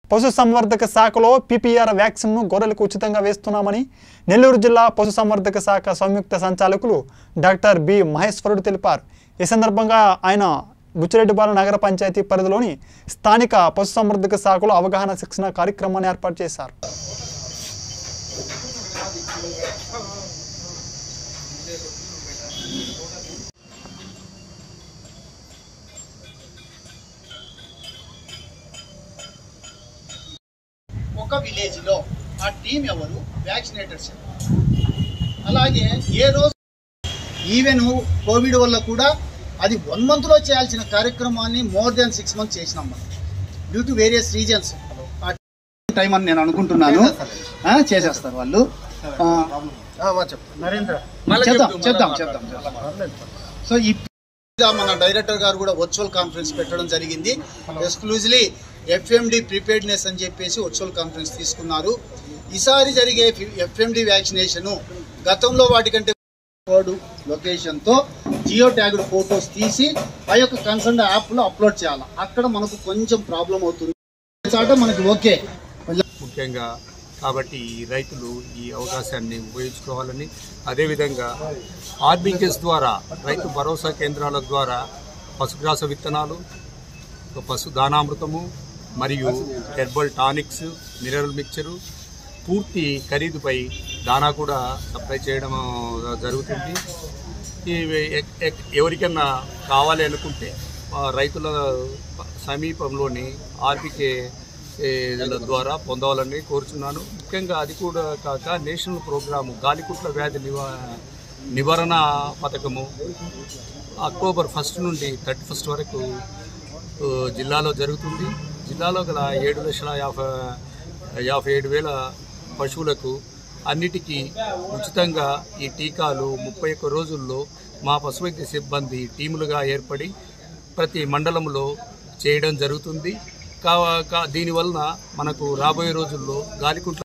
పశుసంవర్ధక శాఖలో పీపీఆర్ వ్యాక్సిన్ను గొర్రెలకు ఉచితంగా వేస్తున్నామని నెల్లూరు జిల్లా పశుసంవర్ధక శాఖ సంయుక్త సంచాలకులు డాక్టర్ బి మహేశ్వరుడు తెలిపారు ఈ సందర్భంగా ఆయన బుచ్చిరెడ్డిపాలెం నగర పంచాయతీ పరిధిలోని స్థానిక పశుసంవర్ధక శాఖలో అవగాహన శిక్షణ కార్యక్రమాన్ని ఏర్పాటు చేశారు ఒక విలేజ్లో ఆ టీం ఎవరు వ్యాక్సినేటర్స్ ఎవరు అలాగే ఏ రోజు ఈవెన్ కోవిడ్ వల్ల కూడా అది వన్ మంత్లో చేయాల్సిన కార్యక్రమాన్ని మోర్ దాన్ సిక్స్ మంత్స్ చేసినాం మనం డ్యూ టు వేరియస్ రీజన్స్ ఆ టైం అని నేను అనుకుంటున్నాను ఆ, చేసేస్తారు వాళ్ళు ఆ, చేద్దాం చేద్దాం చేద్దాం సో ఈ గా మన డైరెక్టర్ గారు కూడా వర్చువల్ కాన్ఫరెన్స్ పెట్టడం జరిగింది ఎక్స్క్లూజివ్లీ ఎఫ్ఎండి ప్రిపేర్డ్నెస్ అని చెప్పేసి వర్చువల్ కాన్ఫరెన్స్ తీసుకున్నారు ఈసారి జరిగే ఎఫ్ఎండి వ్యాక్సినేషన్ గతంలో వాటికంటే కోడ్ లొకేషన్తో జియో ట్యాగ్డ్ ఫొటోస్ తీసి ఆ యొక్క కన్సర్న్ యాప్లో అప్లోడ్ చేయాలి అక్కడ మనకు కొంచెం ప్రాబ్లం అవుతుంది చాట మనకి ఓకే ముఖ్యంగా కాబట్టి ఈ రైతులు ఈ అవకాశాన్ని ఉపయోగించుకోవాలని అదేవిధంగా ఆర్బీకేస్ ద్వారా రైతు భరోసా కేంద్రాల ద్వారా పశుగ్రాస విత్తనాలు పశు దానామృతము మరియు హెర్బల్ టానిక్స్ మినరల్ మిక్చరు పూర్తి ఖరీదుపై దానా కూడా సప్లై చేయడం జరుగుతుంది ఇవి ఎక్- ఎక్- ఎవరికన్నా కావాలి అనుకుంటే ఆ రైతుల సమీపంలోని ఆర్బికే ద్వారా పొందవాలని కోరుచున్నాను ముఖ్యంగా అది కూడా కాక నేషనల్ ప్రోగ్రాము గాలికుట్ల వ్యాధి నివా నివారణ పథకము అక్టోబర్ ఫస్ట్ నుండి థర్టీ ఫస్ట్ వరకు ఆ, జిల్లాలో జరుగుతుంది జిల్లాలో గల ఏడు లక్షల యాభై యాభై ఏడు వేల పశువులకు అన్నిటికీ ఉచితంగా ఈ టీకాలు ముప్పై ఒక్క రోజుల్లో మా పశువైద్య సిబ్బంది టీములుగా ఏర్పడి ప్రతి మండలంలో చేయడం జరుగుతుంది కా కా- దీనివలన మనకు రాబోయే రోజుల్లో గాలికుంట్ల